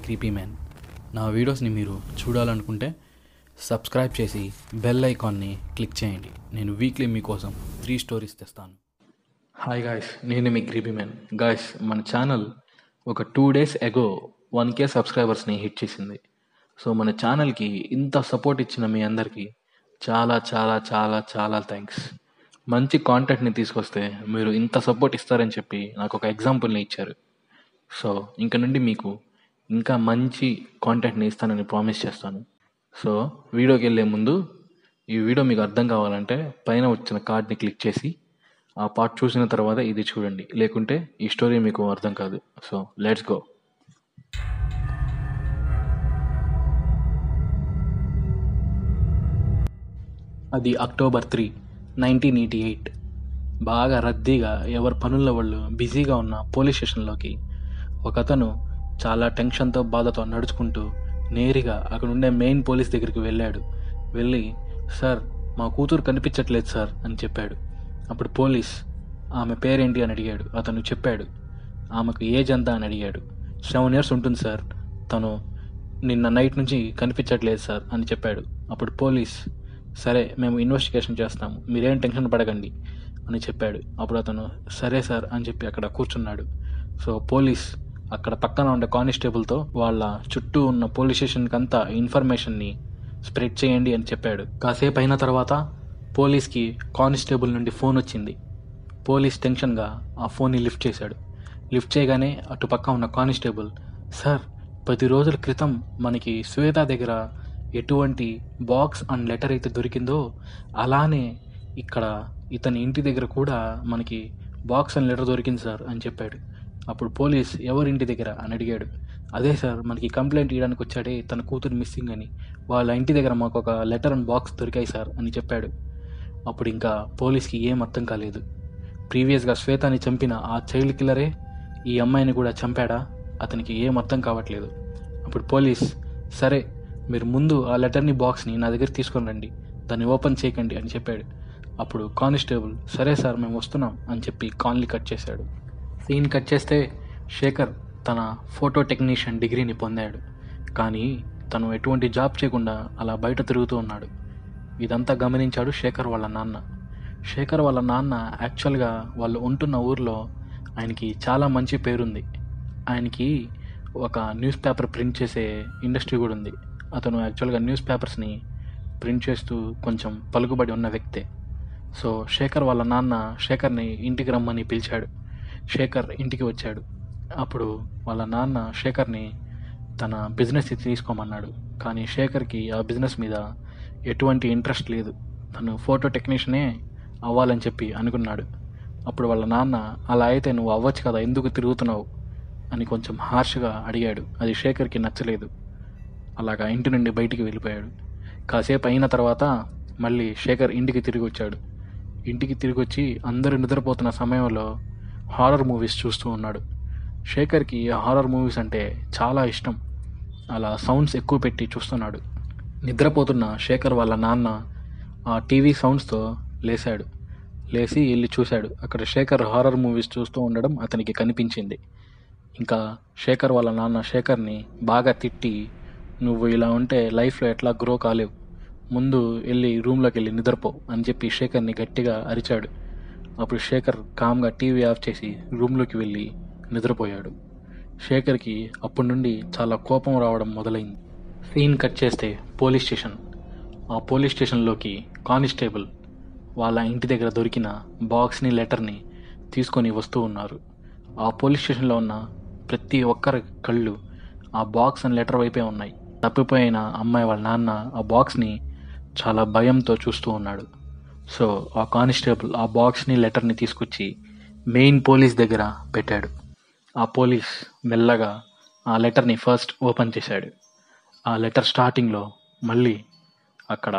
creepy man నా వీడియోస్ని మీరు చూడాలనుకుంటే సబ్స్క్రైబ్ చేసి బెల్ ఐకాన్ని క్లిక్ చేయండి నేను వీక్లీ మీకోసం త్రీ స్టోరీస్ తెస్తాను హాయ్ గాయస్ నేను మీ క్రీపీ మ్యాన్ గాయస్ మన ఛానల్ ఒక two days ago one K సబ్స్క్రైబర్స్ని హిట్ చేసింది సో మన ఛానల్కి ఇంత సపోర్ట్ ఇచ్చిన మీ అందరికీ చాలా చాలా చాలా చాలా థ్యాంక్స్ మంచి కాంటెంట్ని తీసుకొస్తే మీరు ఇంత సపోర్ట్ ఇస్తారని చెప్పి నాకు ఒక ఎగ్జాంపుల్ని ఇచ్చారు సో ఇంక నుండి మీకు ఇంకా మంచి కాంటెంట్ని ఇస్తానని ప్రామిస్ చేస్తాను సో వీడియోకి వెళ్ళే ముందు ఈ వీడియో మీకు అర్థం కావాలంటే పైన వచ్చిన కార్డ్ని క్లిక్ చేసి ఆ పార్ట్ చూసిన తర్వాత ఇది చూడండి లేకుంటే ఈ స్టోరీ మీకు అర్థం కాదు సో లెట్స్ గో అది October three nineteen eighty eight బాగా రద్దీగా ఎవరి పనుల్లో వాళ్ళు బిజీగా ఉన్న పోలీస్ స్టేషన్లోకి ఒకతను చాలా టెన్షన్తో బాధతో నడుచుకుంటూ నేరుగా అక్కడ ఉండే మెయిన్ పోలీస్ దగ్గరికి వెళ్ళాడు వెళ్ళి సార్ మా కూతురు కనిపించట్లేదు సార్ అని చెప్పాడు అప్పుడు పోలీస్ ఆమె పేరేంటి అని అడిగాడు అతను చెప్పాడు ఆమెకు ఏజ్ ఎంత అని అడిగాడు సెవెన్ ఇయర్స్ ఉంటుంది సార్ తను నిన్న నైట్ నుంచి కనిపించట్లేదు సార్ అని చెప్పాడు అప్పుడు పోలీస్ సరే మేము ఇన్వెస్టిగేషన్ చేస్తాము మీరేం టెన్షన్ పడకండి అని చెప్పాడు అప్పుడు అతను సరే సార్ అని చెప్పి అక్కడ కూర్చున్నాడు సో పోలీస్ అక్కడ పక్కన ఉండే కానిస్టేబుల్తో వాళ్ళ చుట్టూ ఉన్న పోలీస్ స్టేషన్కి అంతా ఇన్ఫర్మేషన్ని స్ప్రెడ్ చేయండి అని చెప్పాడు కాసేపు అయిన తర్వాత పోలీస్కి కానిస్టేబుల్ నుండి ఫోన్ వచ్చింది పోలీస్ టెన్షన్గా ఆ ఫోన్ని లిఫ్ట్ చేశాడు లిఫ్ట్ చేయగానే అటు పక్క ఉన్న కానిస్టేబుల్ సార్ పది రోజుల క్రితం మనకి శ్వేత దగ్గర ఎటువంటి బాక్స్ అండ్ లెటర్ అయితే దొరికిందో అలానే ఇక్కడ ఇతని ఇంటి దగ్గర కూడా మనకి బాక్స్ అండ్ లెటర్ దొరికింది సార్ అని చెప్పాడు అప్పుడు పోలీస్ ఎవరి ఇంటి దగ్గర అని అడిగాడు అదే సార్ మనకి కంప్లైంట్ ఇవ్వడానికి వచ్చాడే తన కూతురు మిస్సింగ్ అని వాళ్ళ ఇంటి దగ్గర మాకు ఒక లెటర్ అండ్ బాక్స్ దొరికాయి సార్ అని చెప్పాడు అప్పుడు ఇంకా పోలీస్కి ఏం అర్థం కాలేదు ప్రీవియస్గా శ్వేతాని చంపిన ఆ చైల్డ్ కిల్లరే ఈ అమ్మాయిని కూడా చంపాడా అతనికి ఏం అర్థం కావట్లేదు అప్పుడు పోలీస్ సరే మీరు ముందు ఆ లెటర్ని బాక్స్ని నా దగ్గర తీసుకొని రండి దాన్ని ఓపెన్ చేయకండి అని చెప్పాడు అప్పుడు కానిస్టేబుల్ సరే సార్ మేము వస్తున్నాం అని చెప్పి కాన్లీ కట్ చేశాడు సీన్ కట్ చేస్తే శేఖర్ తన ఫోటో టెక్నీషియన్ డిగ్రీని పొందాడు కానీ తను ఎటువంటి జాబ్ చేయకుండా అలా బయట తిరుగుతూ ఉన్నాడు ఇదంతా గమనించాడు శేఖర్ వాళ్ళ నాన్న శేఖర్ వాళ్ళ నాన్న యాక్చువల్గా వాళ్ళు ఉంటున్న ఊర్లో ఆయనకి చాలా మంచి పేరుంది ఆయనకి ఒక న్యూస్ పేపర్ ప్రింట్ చేసే ఇండస్ట్రీ కూడా ఉంది అతను యాక్చువల్గా న్యూస్ పేపర్స్ని ప్రింట్ చేస్తూ కొంచెం పలుకుబడి ఉన్న వ్యక్తే సో శేఖర్ వాళ్ళ నాన్న శేఖర్ని ఇంటికి రమ్మని పిలిచాడు శేఖర్ ఇంటికి వచ్చాడు అప్పుడు వాళ్ళ నాన్న శేఖర్ని తన బిజినెస్ తీసుకోమన్నాడు కానీ శేఖర్కి ఆ బిజినెస్ మీద ఎటువంటి ఇంట్రెస్ట్ లేదు తను ఫోటో టెక్నీషియనే అవ్వాలని చెప్పి అనుకున్నాడు అప్పుడు వాళ్ళ నాన్న అలా అయితే నువ్వు అవ్వచ్చు కదా ఎందుకు తిరుగుతున్నావు అని కొంచెం హార్ష్గా అడిగాడు అది శేఖర్కి నచ్చలేదు అలాగా ఇంటి నుండి బయటికి వెళ్ళిపోయాడు కాసేపు అయిన తర్వాత మళ్ళీ శేఖర్ ఇంటికి తిరిగి వచ్చాడు ఇంటికి తిరిగి వచ్చి అందరూ నిద్రపోతున్న సమయంలో హారర్ మూవీస్ చూస్తూ ఉన్నాడు శేఖర్కి హారర్ మూవీస్ అంటే చాలా ఇష్టం అలా సౌండ్స్ ఎక్కువ పెట్టి చూస్తున్నాడు నిద్రపోతున్న శేఖర్ వాళ్ళ నాన్న ఆ టీవీ సౌండ్స్తో లేచాడు లేచి వెళ్ళి చూశాడు అక్కడ శేఖర్ హారర్ మూవీస్ చూస్తూ ఉండడం అతనికి కనిపించింది ఇంకా శేఖర్ వాళ్ళ నాన్న శేఖర్ని బాగా తిట్టి నువ్వు ఇలా ఉంటే లైఫ్లో ఎట్లా గ్రో కాలేవు ముందు వెళ్ళి రూమ్లోకి వెళ్ళి నిద్రపో అని చెప్పి శేఖర్ని గట్టిగా అరిచాడు అప్పుడు శేఖర్ కామ్గా టీవీ ఆఫ్ చేసి రూమ్లోకి వెళ్ళి నిద్రపోయాడు శేఖర్కి అప్పటి నుండి చాలా కోపం రావడం మొదలైంది సీన్ కట్ చేస్తే పోలీస్ స్టేషన్ ఆ పోలీస్ స్టేషన్లోకి కానిస్టేబుల్ వాళ్ళ ఇంటి దగ్గర దొరికిన బాక్స్ని లెటర్ని తీసుకొని వస్తూ ఉన్నారు ఆ పోలీస్ స్టేషన్లో ఉన్న ప్రతి ఒక్కరి కళ్ళు ఆ బాక్స్ అండ్ లెటర్ వైపే ఉన్నాయి తప్పిపోయిన అమ్మాయి వాళ్ళ నాన్న ఆ బాక్స్ని చాలా భయంతో చూస్తూ ఉన్నాడు సో ఆ కానిస్టేబుల్ ఆ బాక్స్ని లెటర్ని తీసుకొచ్చి మెయిన్ పోలీస్ దగ్గర పెట్టాడు ఆ పోలీస్ మెల్లగా ఆ లెటర్ని ఫస్ట్ ఓపెన్ చేశాడు ఆ లెటర్ స్టార్టింగ్లో మళ్ళీ అక్కడ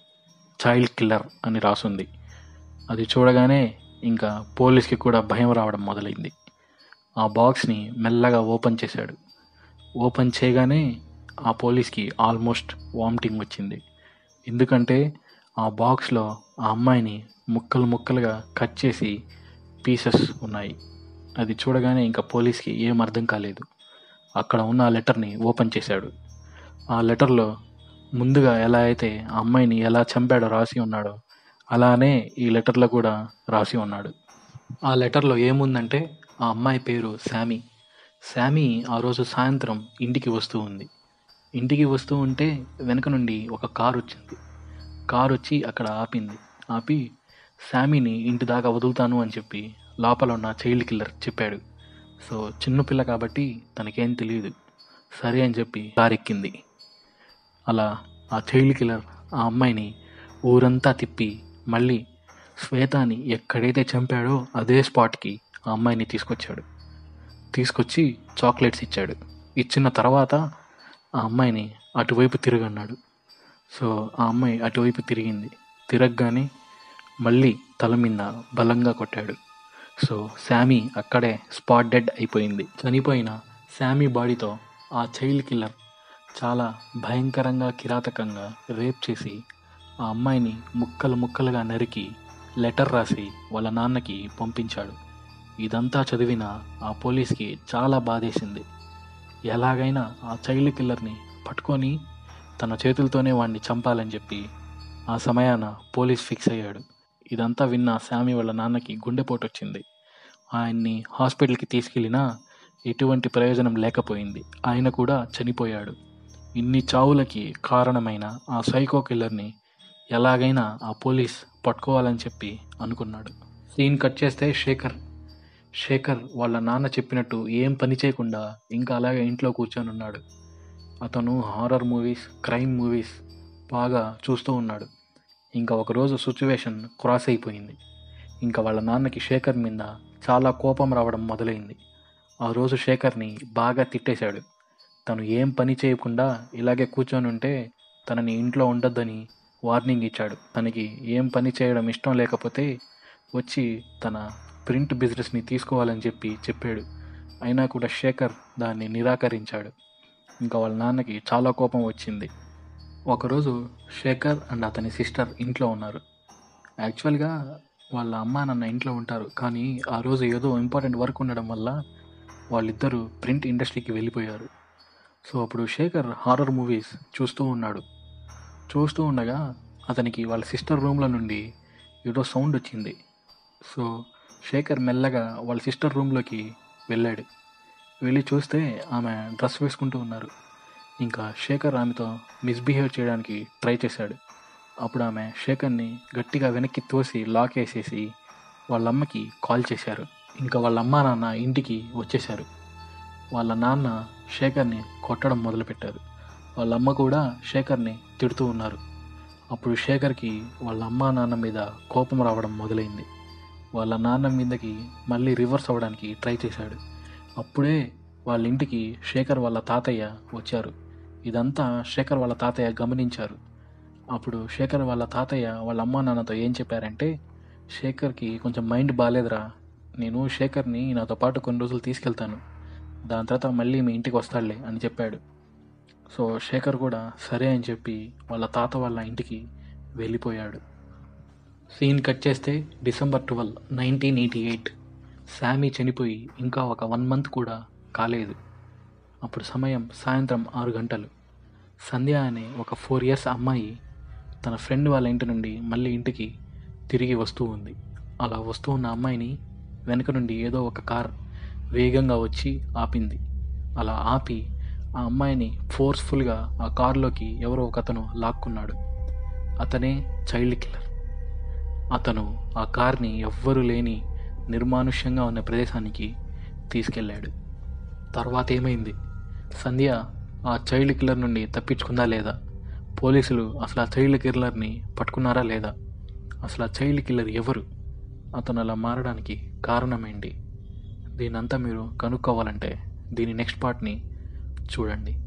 చైల్డ్ కిల్లర్ అని రాసుంది అది చూడగానే ఇంకా పోలీస్కి కూడా భయం రావడం మొదలైంది ఆ బాక్స్ని మెల్లగా ఓపెన్ చేశాడు ఓపెన్ చేయగానే ఆ పోలీస్కి ఆల్మోస్ట్ వామిటింగ్ వచ్చింది ఎందుకంటే ఆ బాక్స్లో ఆ అమ్మాయిని ముక్కలు ముక్కలుగా కట్ చేసి పీసెస్ ఉన్నాయి అది చూడగానే ఇంకా పోలీస్కి ఏం అర్థం కాలేదు అక్కడ ఉన్న ఆ లెటర్ని ఓపెన్ చేశాడు ఆ లెటర్లో ముందుగా ఎలా అయితే ఆ అమ్మాయిని ఎలా చంపాడో రాసి ఉన్నాడో అలానే ఈ లెటర్లో కూడా రాసి ఉన్నాడు ఆ లెటర్లో ఏముందంటే ఆ అమ్మాయి పేరు శామీ శామీ ఆ రోజు సాయంత్రం ఇంటికి వస్తూ ఉంది ఇంటికి వస్తూ ఉంటే వెనక నుండి ఒక కారు వచ్చింది కారు వచ్చి అక్కడ ఆపింది ఆపి శామీని ఇంటి దాకా వదులుతాను అని చెప్పి లోపల ఉన్న చైల్డ్ కిల్లర్ చెప్పాడు సో చిన్న పిల్ల కాబట్టి తనకేం తెలియదు సరే అని చెప్పి కారు ఎక్కింది అలా ఆ చైల్డ్ కిల్లర్ ఆ అమ్మాయిని ఊరంతా తిప్పి మళ్ళీ శ్వేతాని ఎక్కడైతే చంపాడో అదే స్పాట్కి ఆ అమ్మాయిని తీసుకొచ్చాడు తీసుకొచ్చి చాక్లెట్స్ ఇచ్చాడు ఇచ్చిన తర్వాత ఆ అమ్మాయిని అటువైపు తిరగన్నాడు సో ఆ అమ్మాయి అటువైపు తిరిగింది తిరగగానే మళ్ళీ తల మీద బలంగా కొట్టాడు సో శామీ అక్కడే స్పాట్ డెడ్ అయిపోయింది చనిపోయిన శామీ బాడీతో ఆ చైల్డ్ కిల్లర్ చాలా భయంకరంగా కిరాతకంగా రేప్ చేసి ఆ అమ్మాయిని ముక్కలు ముక్కలుగా నరికి లెటర్ రాసి వాళ్ళ నాన్నకి పంపించాడు ఇదంతా చదివిన ఆ పోలీస్కి చాలా బాధేసింది ఎలాగైనా ఆ చైల్డ్ కిల్లర్ని పట్టుకొని తన చేతులతోనే వాడిని చంపాలని చెప్పి ఆ సమయాన పోలీస్ ఫిక్స్ అయ్యాడు ఇదంతా విన్న శామి వాళ్ళ నాన్నకి గుండెపోటు వచ్చింది ఆయన్ని హాస్పిటల్కి తీసుకెళ్ళినా ఎటువంటి ప్రయోజనం లేకపోయింది ఆయన కూడా చనిపోయాడు ఇన్ని చావులకి కారణమైన ఆ సైకో కిల్లర్ని ఎలాగైనా ఆ పోలీస్ పట్టుకోవాలని చెప్పి అనుకున్నాడు సీన్ కట్ చేస్తే శేఖర్ శేఖర్ వాళ్ళ నాన్న చెప్పినట్టు ఏం పని చేయకుండా ఇంకా అలాగే ఇంట్లో కూర్చొని ఉన్నాడు అతను హారర్ మూవీస్ క్రైమ్ మూవీస్ బాగా చూస్తూ ఉన్నాడు ఇంకా ఒకరోజు సిచ్యువేషన్ క్రాస్ అయిపోయింది ఇంకా వాళ్ళ నాన్నకి శేఖర్ మీద చాలా కోపం రావడం మొదలైంది ఆ రోజు శేఖర్ని బాగా తిట్టేశాడు తను ఏం పని చేయకుండా ఇలాగే కూర్చొని ఉంటే తనని ఇంట్లో ఉండొద్దని వార్నింగ్ ఇచ్చాడు తనకి ఏం పని చేయడం ఇష్టం లేకపోతే వచ్చి తన ప్రింట్ బిజినెస్ని తీసుకోవాలని చెప్పి చెప్పాడు అయినా కూడా శేఖర్ దాన్ని నిరాకరించాడు ఇంకా వాళ్ళ నాన్నకి చాలా కోపం వచ్చింది ఒకరోజు శేఖర్ అండ్ అతని సిస్టర్ ఇంట్లో ఉన్నారు యాక్చువల్గా వాళ్ళ అమ్మ నాన్న ఇంట్లో ఉంటారు కానీ ఆ రోజు ఏదో ఇంపార్టెంట్ వర్క్ ఉండడం వల్ల వాళ్ళిద్దరూ ప్రింట్ ఇండస్ట్రీకి వెళ్ళిపోయారు సో అప్పుడు శేఖర్ హారర్ మూవీస్ చూస్తూ ఉన్నాడు చూస్తూ ఉండగా అతనికి వాళ్ళ సిస్టర్ రూమ్లో నుండి ఏదో సౌండ్ వచ్చింది సో శేఖర్ మెల్లగా వాళ్ళ సిస్టర్ రూమ్లోకి వెళ్ళాడు వెళ్ళి చూస్తే ఆమె డ్రెస్ వేసుకుంటూ ఉన్నారు ఇంకా శేఖర్ ఆమెతో మిస్బిహేవ్ చేయడానికి ట్రై చేశాడు అప్పుడు ఆమె శేఖర్ని గట్టిగా వెనక్కి తోసి లాక్ వేసేసి వాళ్ళ అమ్మకి కాల్ చేశారు ఇంకా వాళ్ళ అమ్మ నాన్న ఇంటికి వచ్చేశారు వాళ్ళ నాన్న శేఖర్ని కొట్టడం మొదలుపెట్టారు వాళ్ళ అమ్మ కూడా శేఖర్ని తిడుతూ ఉన్నారు అప్పుడు శేఖర్కి వాళ్ళ అమ్మ నాన్న మీద కోపం రావడం మొదలైంది వాళ్ళ నాన్న మీదకి మళ్ళీ రివర్స్ అవ్వడానికి ట్రై చేశాడు అప్పుడే వాళ్ళ ఇంటికి శేఖర్ వాళ్ళ తాతయ్య వచ్చారు ఇదంతా శేఖర్ వాళ్ళ తాతయ్య గమనించారు అప్పుడు శేఖర్ వాళ్ళ తాతయ్య వాళ్ళ అమ్మా నాన్నతో ఏం చెప్పారంటే శేఖర్కి కొంచెం మైండ్ బాగాలేదురా నేను శేఖర్ని నాతో పాటు కొన్ని రోజులు తీసుకెళ్తాను దాని తర్వాత మళ్ళీ మీ ఇంటికి వస్తాడులే అని చెప్పాడు సో శేఖర్ కూడా సరే అని చెప్పి వాళ్ళ తాత వాళ్ళ ఇంటికి వెళ్ళిపోయాడు సీన్ కట్ చేస్తే December twelve nineteen eighty eight Sammy చనిపోయి ఇంకా ఒక వన్ మంత్ కూడా కాలేదు అప్పుడు సమయం సాయంత్రం ఆరు గంటలు సంధ్య అనే ఒక ఫోర్ ఇయర్స్ అమ్మాయి తన ఫ్రెండ్ వాళ్ళ ఇంటి నుండి మళ్ళీ ఇంటికి తిరిగి వస్తూ ఉంది అలా వస్తూ ఉన్న అమ్మాయిని వెనక నుండి ఏదో ఒక కార్ వేగంగా వచ్చి ఆపింది అలా ఆపి ఆ అమ్మాయిని ఫోర్స్ఫుల్గా ఆ కారులోకి ఎవరో ఒక అతను లాక్కున్నాడు అతనే చైల్డ్ కిల్లర్ అతను ఆ కార్ని ఎవ్వరూ లేని నిర్మానుష్యంగా ఉన్న ప్రదేశానికి తీసుకెళ్ళాడు తర్వాత ఏమైంది సంధ్య ఆ చైల్డ్ కిల్లర్ నుండి తప్పించుకుందా లేదా పోలీసులు అసలు ఆ చైల్డ్ కిల్లర్ని పట్టుకున్నారా లేదా అసలు ఆ చైల్డ్ కిల్లర్ ఎవరు అతను అలా మారడానికి కారణమేంటి దీనంతా మీరు కనుక్కోవాలంటే దీని నెక్స్ట్ పార్ట్ని చూడండి